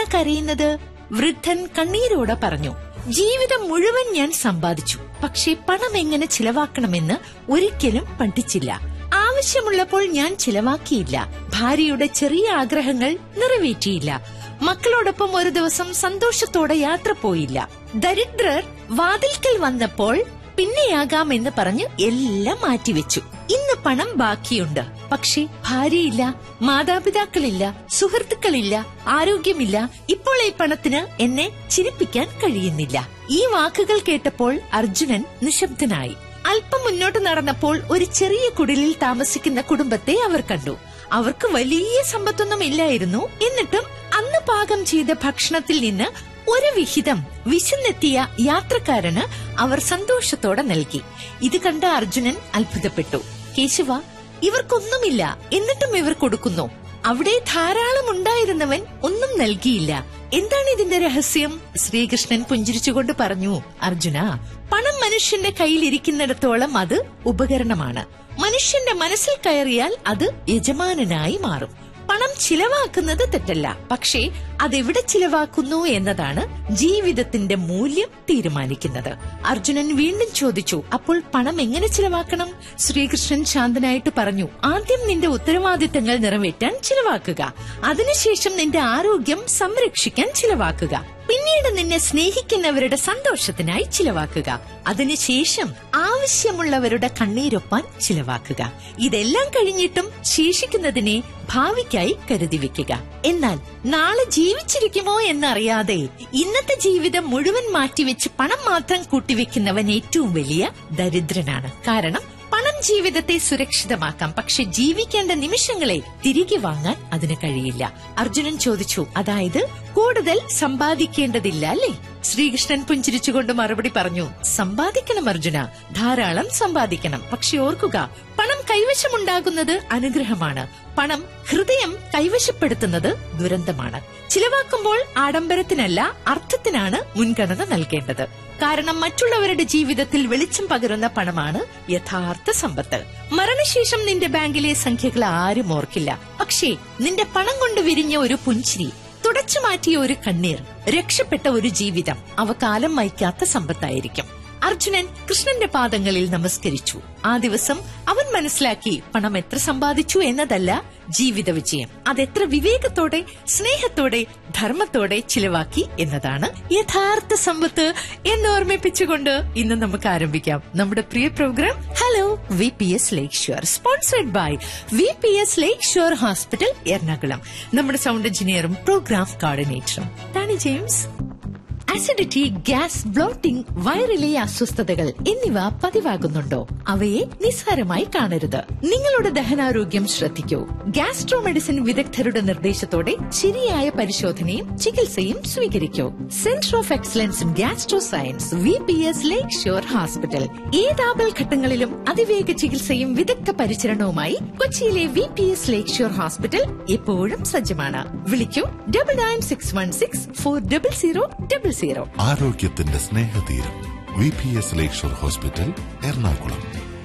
കരയുന്നത് വൃദ്ധൻ കണ്ണീരോടെ പറഞ്ഞു ജീവിതം മുഴുവൻ ഞാൻ സമ്പാദിച്ചു പക്ഷേ പണം എങ്ങനെ ചിലവാക്കണമെന്ന് ഒരിക്കലും പഠിച്ചില്ല ആവശ്യമുള്ളപ്പോൾ ഞാൻ ചിലവാക്കിയില്ല ഭാര്യയുടെ ചെറിയ ആഗ്രഹങ്ങൾ നിറവേറ്റിയില്ല മക്കളോടൊപ്പം ഒരു ദിവസം സന്തോഷത്തോടെ യാത്ര പോയില്ല ദരിദ്രർ വാതിൽക്കൽ വന്നപ്പോൾ പിന്നെയാകാം എന്ന് പറഞ്ഞ് എല്ലാം മാറ്റിവെച്ചു ഇന്ന് പണം ബാക്കിയുണ്ട് പക്ഷേ ഭാര്യയില്ല മാതാപിതാക്കളില്ല സുഹൃത്തുക്കളില്ല ആരോഗ്യമില്ല ഇപ്പോൾ ഈ പണത്തിന് എന്നെ ചിരിപ്പിക്കാൻ കഴിയുന്നില്ല ഈ വാക്കുകൾ കേട്ടപ്പോൾ അർജുനൻ നിശബ്ദനായി അല്പം മുന്നോട്ട് നടന്നപ്പോൾ ഒരു ചെറിയ കുടിലിൽ താമസിക്കുന്ന കുടുംബത്തെ അവർ കണ്ടു അവർക്ക് വലിയ സമ്പത്തൊന്നും ഇല്ലായിരുന്നു എന്നിട്ടും അന്ന് പാകം ചെയ്ത ഭക്ഷണത്തിൽ നിന്ന് ഒരു വിഹിതം വിശന്നെത്തിയ യാത്രക്കാരന് അവർ സന്തോഷത്തോടെ നൽകി ഇത് കണ്ട അർജുനൻ അത്ഭുതപ്പെട്ടു കേശവ ഇവർക്കൊന്നുമില്ല എന്നിട്ടും ഇവർ കൊടുക്കുന്നു അവിടെ ധാരാളം ഉണ്ടായിരുന്നവൻ ഒന്നും നൽകിയില്ല എന്താണ് ഇതിന്റെ രഹസ്യം ശ്രീകൃഷ്ണൻ പുഞ്ചിരിച്ചുകൊണ്ട് പറഞ്ഞു അർജുന പണം മനുഷ്യന്റെ കയ്യിലിരിക്കുന്നിടത്തോളം അത് ഉപകരണമാണ് മനുഷ്യന്റെ മനസ്സിൽ കയറിയാൽ അത് യജമാനനായി മാറും പണം ചിലവാക്കുന്നത് തെറ്റല്ല പക്ഷേ അതെവിടെ ചിലവാക്കുന്നു എന്നതാണ് ജീവിതത്തിന്റെ മൂല്യം തീരുമാനിക്കുന്നത് അർജുനൻ വീണ്ടും ചോദിച്ചു അപ്പോൾ പണം എങ്ങനെ ചിലവാക്കണം ശ്രീകൃഷ്ണൻ ശാന്തനായിട്ട് പറഞ്ഞു ആദ്യം നിന്റെ ഉത്തരവാദിത്തങ്ങൾ നിറവേറ്റാൻ ചിലവാക്കുക അതിനുശേഷം നിന്റെ ആരോഗ്യം സംരക്ഷിക്കാൻ ചിലവാക്കുക പിന്നീട് നിന്നെ സ്നേഹിക്കുന്നവരുടെ സന്തോഷത്തിനായി ചിലവാക്കുക അതിനുശേഷം ആവശ്യമുള്ളവരുടെ കണ്ണീരൊപ്പാൻ ചിലവാക്കുക ഇതെല്ലാം കഴിഞ്ഞിട്ടും ശേഷിക്കുന്നതിനെ ഭാവിക്കായി കരുതി വെക്കുക എന്നാൽ നാളെ ജീവിച്ചിരിക്കുമോ എന്നറിയാതെ ഇന്നത്തെ ജീവിതം മുഴുവൻ മാറ്റിവെച്ച് പണം മാത്രം കൂട്ടിവെക്കുന്നവൻ ഏറ്റവും വലിയ ദരിദ്രനാണ് കാരണം പണം ജീവിതത്തെ സുരക്ഷിതമാക്കാം പക്ഷെ ജീവിക്കേണ്ട നിമിഷങ്ങളെ തിരികെ വാങ്ങാൻ അതിന് കഴിയില്ല അർജുനൻ ചോദിച്ചു അതായത് കൂടുതൽ സമ്പാദിക്കേണ്ടതില്ല അല്ലേ ശ്രീകൃഷ്ണൻ പുഞ്ചിരിച്ചുകൊണ്ട് മറുപടി പറഞ്ഞു സമ്പാദിക്കണം അർജുന ധാരാളം സമ്പാദിക്കണം പക്ഷെ ഓർക്കുക പണം കൈവശമുണ്ടാകുന്നത് അനുഗ്രഹമാണ് പണം ഹൃദയം കൈവശപ്പെടുത്തുന്നത് ദുരന്തമാണ് ചിലവാക്കുമ്പോൾ ആഡംബരത്തിനല്ല അർത്ഥത്തിനാണ് മുൻഗണന നൽകേണ്ടത് കാരണം മറ്റുള്ളവരുടെ ജീവിതത്തിൽ വെളിച്ചം പകരുന്ന പണമാണ് യഥാർത്ഥ സമ്പത്ത് മരണശേഷം നിന്റെ ബാങ്കിലെ സംഖ്യകൾ ആരും ഓർക്കില്ല പക്ഷേ നിന്റെ പണം കൊണ്ട് വിരിഞ്ഞ ഒരു പുഞ്ചിരി തുടച്ചു മാറ്റിയ ഒരു കണ്ണീർ രക്ഷപ്പെട്ട ഒരു ജീവിതം അവ കാലം വയ്ക്കാത്ത സമ്പത്തായിരിക്കും അർജുനൻ കൃഷ്ണന്റെ പാദങ്ങളിൽ നമസ്കരിച്ചു ആ ദിവസം അവൻ മനസ്സിലാക്കി പണം എത്ര സമ്പാദിച്ചു എന്നതല്ല ജീവിത വിജയം അതെത്ര വിവേകത്തോടെ സ്നേഹത്തോടെ ധർമ്മത്തോടെ ചിലവാക്കി എന്നതാണ് യഥാർത്ഥ സമ്പത്ത് എന്ന് ഓർമ്മിപ്പിച്ചുകൊണ്ട് ഇന്ന് നമുക്ക് ആരംഭിക്കാം നമ്മുടെ പ്രിയ programme hello V P S Lakeshore sponsored by V P S Lakeshore hospital Ernakulam നമ്മുടെ സൗണ്ട് എഞ്ചിനീയറും പ്രോഗ്രാം കോർഡിനേറ്ററും Tani James acidity gas bloating വയറിലെ അസ്വസ്ഥതകൾ എന്നിവ പതിവാകുന്നുണ്ടോ അവയെ നിസ്സാരമായി കാണരുത് നിങ്ങളുടെ ദഹനാരോഗ്യം ശ്രദ്ധിക്കൂ ഗ്യാസ്ട്രോ മെഡിസിൻ വിദഗ്ധരുടെ നിർദ്ദേശത്തോടെ ശരിയായ പരിശോധനയും ചികിത്സയും സ്വീകരിക്കൂ centre of excellence in gastro science V P S Lakeshore hospital ഏതാപൽ ഘട്ടങ്ങളിലും അതിവേഗ ചികിത്സയും വിദഗ്ധ പരിചരണവുമായി കൊച്ചിയിലെ V P S Lakeshore hospital എപ്പോഴും സജ്ജമാണ് വിളിക്കൂ double nine six one six four double zero double zero ആരോഗ്യത്തിന്റെ സ്നേഹതീരം V P S Lakeshore hospital Ernakulam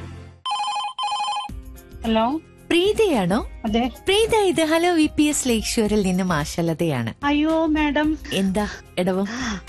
hello പ്രീതയാണോ അതെ പ്രീത ഇത് ഹലോ വി പി എസ് ലേക്ക് ഷോറിൽ നിന്നും ആശലതയാണ് അയ്യോ മാഡം എന്താ ഇടവം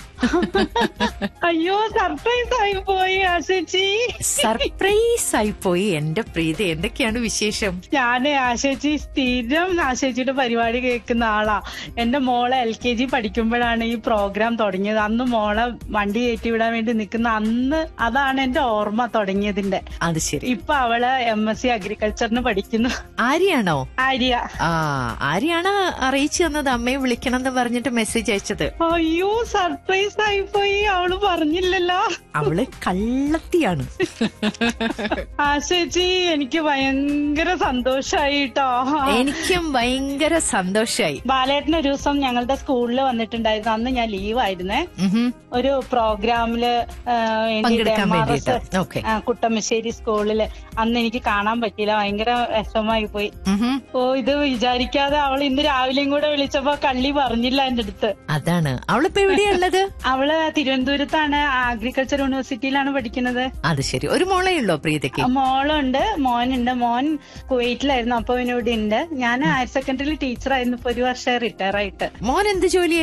അയ്യോ സർപ്രൈസ് ആയി പോയി ആശേച്ചി സർപ്രൈസ് ആയി പോയി എന്റെ പ്രീത എന്തൊക്കെയാണ് വിശേഷം ഞാന് ആശേച്ചി സ്ഥിരം ആശേച്ചിയുടെ പരിപാടി കേൾക്കുന്ന ആളാ എന്റെ മോളെ എൽ കെ ജി പഠിക്കുമ്പോഴാണ് ഈ പ്രോഗ്രാം തുടങ്ങിയത് അന്ന് മോളെ വണ്ടി കയറ്റി വിടാൻ വേണ്ടി നിൽക്കുന്ന അന്ന് അതാണ് എന്റെ ഓർമ്മ തുടങ്ങിയതിന്റെ അത് ശരി ഇപ്പൊ അവള് എം എസ് സി അഗ്രികൾച്ചറിന് പഠിക്കുന്നു ആര്യാണോ ആര്യ ആ ആര്യാണ് അറിയിച്ചു തന്നത് അമ്മയെ വിളിക്കണം എന്ന് പറഞ്ഞിട്ട് മെസ്സേജ് അയച്ചത് അയ്യോ സർപ്രൈസ് ആയി പോയി അവള് പറഞ്ഞില്ലല്ലോ അവള് കള്ളത്തിയാണ് ആശേച്ചി എനിക്ക് ഭയങ്കര സന്തോഷായി കേട്ടോ എനിക്കും ഭയങ്കര സന്തോഷായി ബാലേട്ടൻ ഒരു ദിവസം ഞങ്ങളുടെ സ്കൂളിൽ വന്നിട്ടുണ്ടായിരുന്നു അന്ന് ഞാൻ ലീവായിരുന്നേ ഉഹും. ഒരു പ്രോഗ്രാമില് ആ, വേണ്ടിയിട്ട് പങ്കെടുക്കാൻ MRS, വേണ്ടിയിട്ട്. ഓക്കേ. ആ, കുട്ടമശ്ശേരി സ്കൂളില് അന്ന് എനിക്ക് കാണാൻ പറ്റിയില്ല ഭയങ്കര വിഷമായി പോയി ഉഹും. ഓ ഇത് വിചാരിക്കാതെ അവൾ ഇന്ന് രാവിലെയും കൂടെ വിളിച്ചപ്പോ കള്ളി പറഞ്ഞില്ല എന്റെ അടുത്ത് അതാണ് അവളിപ്പോ എവിടെയുള്ളത് അവള് തിരുവനന്തപുരത്താണ് അഗ്രികൾച്ചർ യൂണിവേഴ്സിറ്റിയിലാണ് പഠിക്കുന്നത് അത് ശരി ഒരു മോളേ ഉള്ളോ പ്രീതയ്ക്ക് ആ, മോളുണ്ട് മോനുണ്ട് മോൻ കുവൈറ്റിലായിരുന്നു അപ്പൊ ഇവിടെ ഉണ്ട് ഞാൻ ഹയർ സെക്കൻഡറി ടീച്ചറായിരുന്നു ഇപ്പൊ ഒരു വർഷം റിട്ടയർ ആയിട്ട് മോൻ എന്ത് ജോലി